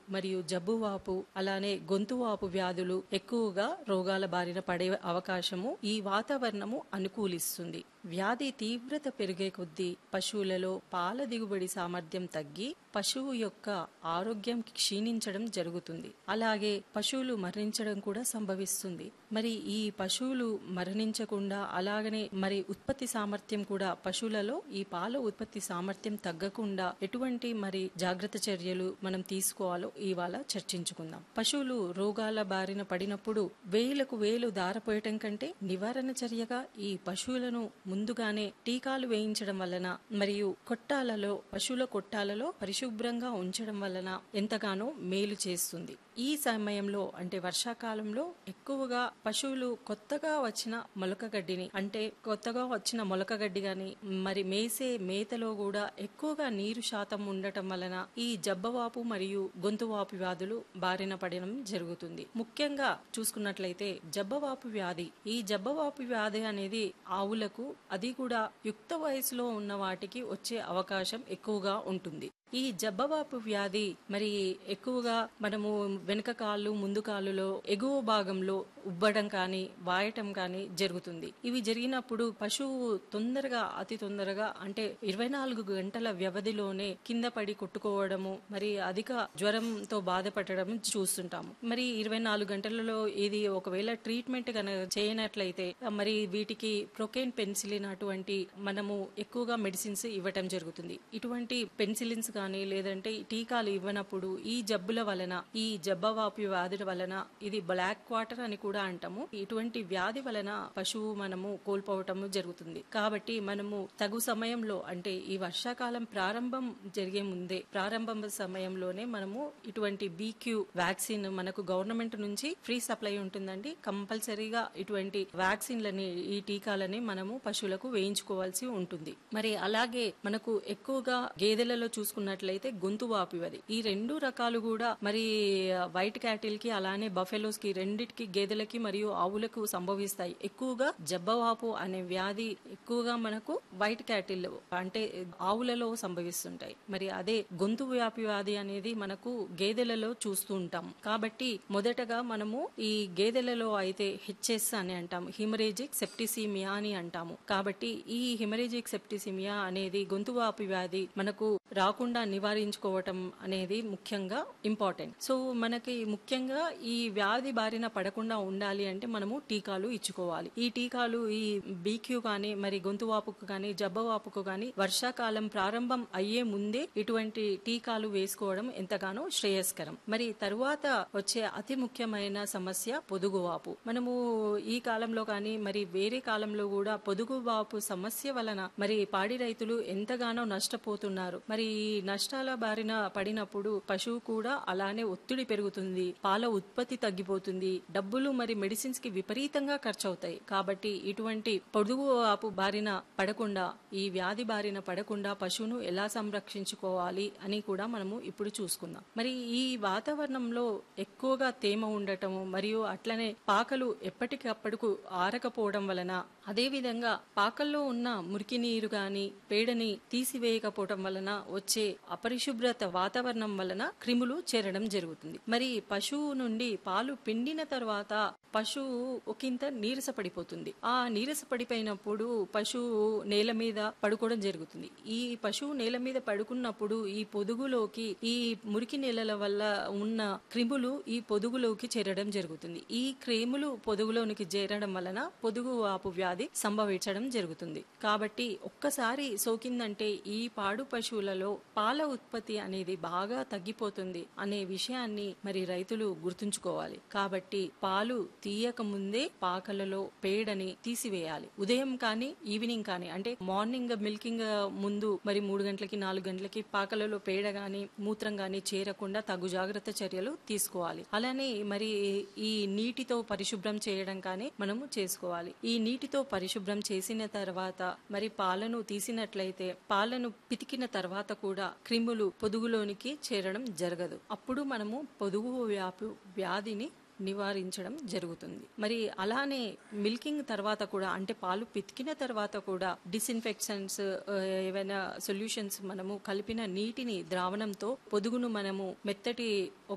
మరియు జబ్బువాపు అలానే గొంతువాపు వ్యాధులు ఎక్కువగా రోగాల బారిన పడే అవకాశము ఈ వాతావరణము అనుకూలిస్తుంది వ్యాధి తీవ్రత పెరిగే కొద్దీ పశువులలో పాల దిగుబడి సామర్థ్యం తగ్గి పశువు యొక్క ఆరోగ్యం క్షీణించడం జరుగుతుంది అలాగే పశువులు మరణించడం కూడా సంభవిస్తుంది మరి ఈ పశువులు మరణించకుండా అలాగనే మరి ఉత్పత్తి సామర్థ్యం కూడా పశువులలో ఈ పాల ఉత్పత్తి సామర్థ్యం తగ్గకుండా ఎటువంటి మరి జాగ్రత్త చర్యలు మనం తీసుకోవాలో ఇవాళ చర్చించుకుందాం పశువులు రోగాల బారిన పడినప్పుడు వేలకు వేలు దారపోయటం కంటే నివారణ చర్యగా ఈ పశువులను ముందుగానే టీకాలు వేయించడం వలన మరియు కొట్టాలలో పశువుల కొట్టాలలో పరిశుభ్రంగా ఉంచడం వలన ఎంతగానో మేలు చేస్తుంది ఈ సమయంలో అంటే వర్షాకాలంలో ఎక్కువగా పశువులు కొత్తగా వచ్చిన మొలక గడ్డిని అంటే కొత్తగా వచ్చిన మొలక గడ్డి గాని మరి మేసే మేతలో కూడా ఎక్కువగా నీరు శాతం ఉండటం వలన ఈ జబ్బవాపు మరియు గొంతువాపు వ్యాధులు బారిన పడడం జరుగుతుంది ముఖ్యంగా చూసుకున్నట్లయితే జబ్బవాపు వ్యాధి ఈ జబ్బవాపు వ్యాధి అనేది ఆవులకు అది కూడా యుక్త వయసులో ఉన్న వాటికి వచ్చే అవకాశం ఎక్కువగా ఉంటుంది ఈ జబ్బవాపు వ్యాధి మరి ఎక్కువగా మనము వెనుక కాళ్ళు ముందు కాళ్ళులో ఎగువ భాగంలో ఉబ్బడం కానీ వాయటం కానీ జరుగుతుంది ఇవి జరిగినప్పుడు పశువు తొందరగా అతి తొందరగా అంటే ఇరవై నాలుగు గంటల వ్యవధిలోనే కింద పడి కొట్టుకోవడము మరి అధిక జ్వరంతో బాధపడడం చూస్తుంటాము మరి ఇరవై నాలుగు గంటలలో ఇది ఒకవేళ ట్రీట్మెంట్ కనుక చేయనట్లయితే మరి వీటికి ప్రొకెన్ పెన్సిలిన్ అటువంటి మనము ఎక్కువగా మెడిసిన్స్ ఇవ్వటం జరుగుతుంది ఇటువంటి పెన్సిలిన్స్ కానీ లేదంటే టీకాలు ఇవ్వనప్పుడు ఈ జబ్బుల వలన ఈ జబ్బవాపు వ్యాధుల వలన ఇది బ్లాక్ క్వార్టర్ అని కూడా అంటాము ఇటువంటి వ్యాధి వలన పశువు మనము కోల్పోవటము జరుగుతుంది కాబట్టి మనము తగు సమయంలో అంటే ఈ వర్షాకాలం ప్రారంభం జరిగే ముందే ప్రారంభం సమయంలోనే మనము ఇటువంటి బీక్యూ వ్యాక్సిన్ మనకు గవర్నమెంట్ నుంచి ఫ్రీ సప్లై ఉంటుందండి కంపల్సరీగా ఇటువంటి వ్యాక్సిన్లని ఈ టీకాలని మనము పశువులకు వేయించుకోవాల్సి ఉంటుంది మరి అలాగే మనకు ఎక్కువగా గేదెలలో చూసుకున్నట్లయితే గొంతు వాపివది ఈ రెండు రకాలు కూడా మరి వైట్ క్యాటిల్ కి అలానే బఫెలోస్ కి రెండిటికి గేదెలకి మరియు ఆవులకు సంభవిస్తాయి ఎక్కువగా జబ్బవాపు అనే వ్యాధి ఎక్కువగా మనకు వైట్ క్యాటిల్ అంటే ఆవులలో సంభవిస్తుంటాయి మరి అదే గొంతు వ్యాపి వ్యాధి అనేది మనకు గేదెలలో చూస్తూ ఉంటాం కాబట్టి మొదటగా మనము ఈ గేదెలలో అయితే హెచ్ఎస్ అని అంటాం హిమరేజిక్ సెప్టిసిమియా అని అంటాము కాబట్టి ఈ హిమరేజిక్ సెప్టిసిమియా అనేది గొంతు వాపి వ్యాధి మనకు రాకుండా నివారించుకోవటం అనేది ముఖ్యంగా ఇంపార్టెంట్ సో మనకి ముఖ్యంగా ఈ వ్యాధి బారిన పడకుండా ఉండాలి అంటే మనము టీకాలు ఇచ్చుకోవాలి ఈ టీకాలు ఈ బీక్యూ కానీ మరి గొంతు వాపుకు కానీ జబ్బవాపుకు కానీ వర్షాకాలం ప్రారంభం అయ్యే ముందే ఇటువంటి టీకాలు వేసుకోవడం ఎంతగానో శ్రేయస్కరం మరి తరువాత వచ్చే అతి ముఖ్యమైన సమస్య పొదుగువాపు మనము ఈ కాలంలో కానీ మరి వేరే కాలంలో కూడా పొదుగువాపు సమస్య వలన మరి పాడి రైతులు ఎంతగానో నష్టపోతున్నారు మరి ఈ నష్టాల బారిన పడినప్పుడు పశువు కూడా అలానే ఒత్తిడి పెరుగుతుంది పాల ఉత్పత్తి తగ్గిపోతుంది డబ్బులు మరి మెడిసిన్స్ కి విపరీతంగా ఖర్చు అవుతాయి కాబట్టి ఇటువంటి పొదుగు వాపు బారిన పడకుండా ఈ వ్యాధి బారిన పడకుండా పశువును ఎలా సంరక్షించుకోవాలి అని కూడా మనము ఇప్పుడు చూసుకుందాం మరి ఈ వాతావరణంలో ఎక్కువగా తేమ ఉండటము మరియు అట్లనే పాకలు ఎప్పటికప్పటికు ఆరకపోవడం వలన అదే విధంగా పాకల్లో ఉన్న మురికి నీరు గాని పేడని తీసివేయకపోవడం వలన వచ్చే అపరిశుభ్రత వాతావరణం వలన క్రిములు చేరడం జరుగుతుంది మరి పశువు నుండి పాలు పిండిన తర్వాత పశువు ఒకంత నీరస పడిపోతుంది ఆ నీరస పడిపోయినప్పుడు పశువు నేల మీద పడుకోవడం జరుగుతుంది ఈ పశువు నేల మీద పడుకున్నప్పుడు ఈ పొదుగులోకి ఈ మురికి నేలల వల్ల ఉన్న క్రిములు ఈ పొదుగులోకి చేరడం జరుగుతుంది ఈ క్రిములు పొదుగులోనికి చేరడం వలన పొదుగు వాపు వ్యాధి సంభవించడం జరుగుతుంది కాబట్టి ఒక్కసారి సోకిందంటే ఈ పాడు పశువులలో పాల ఉత్పత్తి అనేది బాగా తగ్గిపోతుంది అనే విషయాన్ని మరి రైతులు గుర్తుంచుకోవాలి కాబట్టి పాలు తీయక ముందే పాకలలో పేడని తీసివేయాలి ఉదయం కానీ ఈవినింగ్ కానీ అంటే మార్నింగ్ మిల్కింగ్ ముందు మరి మూడు గంటలకి నాలుగు గంటలకి పాకలలో పేడ గాని మూత్రం గాని చేరకుండా తగు జాగ్రత్త చర్యలు తీసుకోవాలి అలానే మరి ఈ నీటితో పరిశుభ్రం చేయడం కానీ మనము చేసుకోవాలి ఈ నీటితో పరిశుభ్రం చేసిన తర్వాత మరి పాలను తీసినట్లయితే పాలను పితికిన తర్వాత కూడా క్రిములు పొదుగులోనికి చేరడం జరగదు అప్పుడు మనము పొదుగు వ్యాపు వ్యాధిని నివారించడం జరుగుతుంది మరి అలానే మిల్కింగ్ తర్వాత కూడా అంటే పాలు పితికిన తర్వాత కూడా డిస్ఇన్ఫెక్షన్స్ ఏవైనా సొల్యూషన్స్ మనము కలిపిన నీటిని ద్రావణంతో పొదుగును మనము మెత్తటి